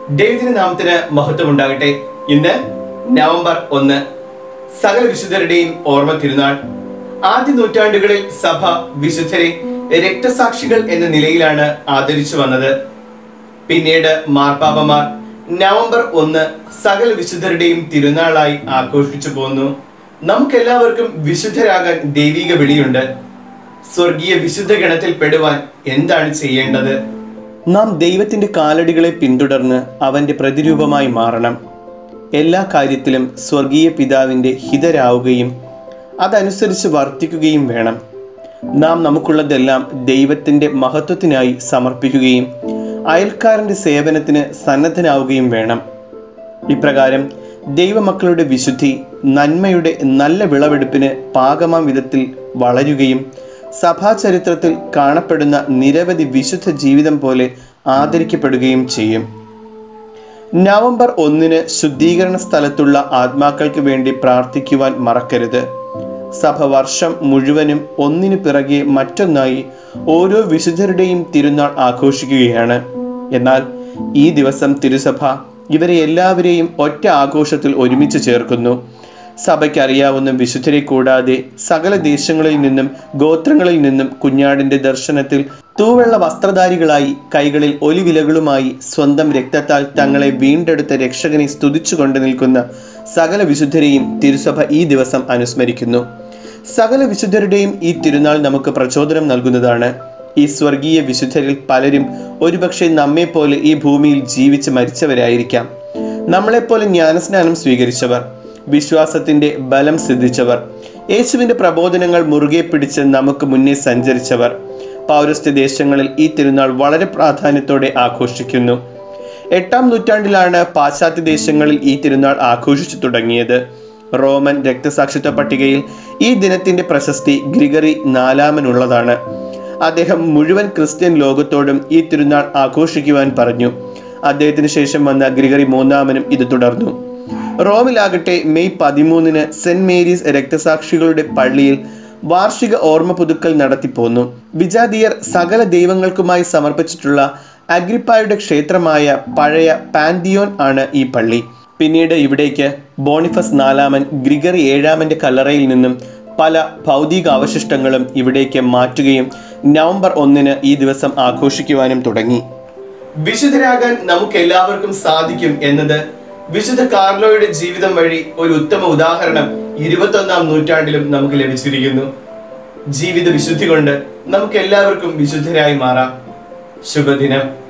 ദൈവത്തിന്റെ നാമത്തിന് മഹത്വം ഉണ്ടാകട്ടെ ഇന്ന് നവംബർ ഒന്ന് സകല വിശുദ്ധരുടെയും ഓർമ്മ തിരുനാൾ ആദ്യ നൂറ്റാണ്ടുകളിൽ സഭ വിശുദ്ധരെ രക്തസാക്ഷികൾ എന്ന നിലയിലാണ് ആദരിച്ചു വന്നത് പിന്നീട് മാർപ്പാപ്പമാർ നവംബർ ഒന്ന് സകല വിശുദ്ധരുടെയും തിരുനാളായി ആഘോഷിച്ചു പോന്നു നമുക്കെല്ലാവർക്കും വിശുദ്ധരാകാൻ ദൈവിക വിളിയുണ്ട് സ്വർഗീയ വിശുദ്ധ ഗണത്തിൽ പെടുവാൻ എന്താണ് ചെയ്യേണ്ടത് നാം ദൈവത്തിന്റെ കാലടികളെ പിന്തുടർന്ന് അവന്റെ പ്രതിരൂപമായി മാറണം എല്ലാ കാര്യത്തിലും സ്വർഗീയ പിതാവിന്റെ ഹിതരാവുകയും അതനുസരിച്ച് വർത്തിക്കുകയും വേണം നാം നമുക്കുള്ളതെല്ലാം ദൈവത്തിന്റെ മഹത്വത്തിനായി സമർപ്പിക്കുകയും അയൽക്കാരന്റെ സേവനത്തിന് സന്നദ്ധനാവുകയും വേണം ഇപ്രകാരം ദൈവമക്കളുടെ വിശുദ്ധി നന്മയുടെ നല്ല വിളവെടുപ്പിന് പാകമാം വിധത്തിൽ വളരുകയും സഭാചരിത്രത്തിൽ കാണപ്പെടുന്ന നിരവധി വിശുദ്ധ ജീവിതം പോലെ ആദരിക്കപ്പെടുകയും ചെയ്യും നവംബർ ഒന്നിന് ശുദ്ധീകരണ സ്ഥലത്തുള്ള ആത്മാക്കൾക്ക് വേണ്ടി പ്രാർത്ഥിക്കുവാൻ മറക്കരുത് സഭ വർഷം മുഴുവനും ഒന്നിനു പിറകെ മറ്റൊന്നായി ഓരോ വിശുദ്ധരുടെയും തിരുനാൾ ആഘോഷിക്കുകയാണ് എന്നാൽ ഈ ദിവസം തിരുസഭ ഇവരെ എല്ലാവരെയും ഒറ്റ ആഘോഷത്തിൽ ഒരുമിച്ച് ചേർക്കുന്നു സഭയ്ക്ക് അറിയാവുന്ന വിശുദ്ധരെ കൂടാതെ സകല ദേശങ്ങളിൽ നിന്നും ഗോത്രങ്ങളിൽ നിന്നും കുഞ്ഞാടിന്റെ ദർശനത്തിൽ തൂവെള്ള വസ്ത്രധാരികളായി കൈകളിൽ ഒലിവിലകളുമായി സ്വന്തം രക്തത്താൽ തങ്ങളെ വീണ്ടെടുത്ത രക്ഷകനെ സ്തുതിച്ചുകൊണ്ട് നിൽക്കുന്ന സകല വിശുദ്ധരെയും തിരുസഭ ഈ ദിവസം അനുസ്മരിക്കുന്നു സകല വിശുദ്ധരുടെയും ഈ തിരുനാൾ നമുക്ക് പ്രചോദനം നൽകുന്നതാണ് ഈ സ്വർഗീയ വിശുദ്ധരിൽ പലരും ഒരുപക്ഷെ നമ്മെ പോലെ ഈ ഭൂമിയിൽ ജീവിച്ച് മരിച്ചവരായിരിക്കാം നമ്മളെപ്പോലെ ജ്ഞാനസ്നാനം സ്വീകരിച്ചവർ വിശ്വാസത്തിന്റെ ബലം സിദ്ധിച്ചവർ യേശുവിന്റെ പ്രബോധനങ്ങൾ മുറുകെ പിടിച്ച് നമുക്ക് മുന്നേ സഞ്ചരിച്ചവർ പൗരസ്ത്യ ദേശങ്ങളിൽ ഈ തിരുനാൾ വളരെ പ്രാധാന്യത്തോടെ ആഘോഷിക്കുന്നു എട്ടാം നൂറ്റാണ്ടിലാണ് പാശ്ചാത്യ ദേശങ്ങളിൽ ഈ തിരുനാൾ ആഘോഷിച്ചു തുടങ്ങിയത് റോമൻ രക്തസാക്ഷിത്വ പട്ടികയിൽ ഈ ദിനത്തിന്റെ പ്രശസ്തി ഗ്രിഗറി നാലാമനുള്ളതാണ് അദ്ദേഹം മുഴുവൻ ക്രിസ്ത്യൻ ലോകത്തോടും ഈ തിരുനാൾ ആഘോഷിക്കുവാൻ പറഞ്ഞു അദ്ദേഹത്തിന് ശേഷം വന്ന ഗ്രിഗറി മൂന്നാമനും ഇത് തുടർന്നു റോമിലാകട്ടെ മെയ് പതിമൂന്നിന് സെന്റ് മേരീസ് രക്തസാക്ഷികളുടെ പള്ളിയിൽ വാർഷിക ഓർമ്മ പുതുക്കൽ നടത്തിപ്പോന്നു വിജാതിയർ സകല ദൈവങ്ങൾക്കുമായി സമർപ്പിച്ചിട്ടുള്ള അഗ്രിപ്പായുടെ ക്ഷേത്രമായ പഴയ പാൻതിയോൻ ആണ് ഈ പള്ളി പിന്നീട് ഇവിടേക്ക് ബോണിഫസ് നാലാമൻ ഗ്രിഗറി ഏഴാമന്റെ കല്ലറയിൽ നിന്നും പല ഭൗതിക അവശിഷ്ടങ്ങളും ഇവിടേക്ക് മാറ്റുകയും നവംബർ ഒന്നിന് ഈ ദിവസം ആഘോഷിക്കുവാനും തുടങ്ങി വിശുദ്ധരാകാൻ നമുക്ക് എല്ലാവർക്കും സാധിക്കും എന്നത് വിശുദ്ധ കാർലോയുടെ ജീവിതം വഴി ഒരു ഉത്തമ ഉദാഹരണം ഇരുപത്തൊന്നാം നൂറ്റാണ്ടിലും നമുക്ക് ലഭിച്ചിരിക്കുന്നു ജീവിത വിശുദ്ധി കൊണ്ട് നമുക്ക് എല്ലാവർക്കും വിശുദ്ധരായി മാറാം ശുഭദിനം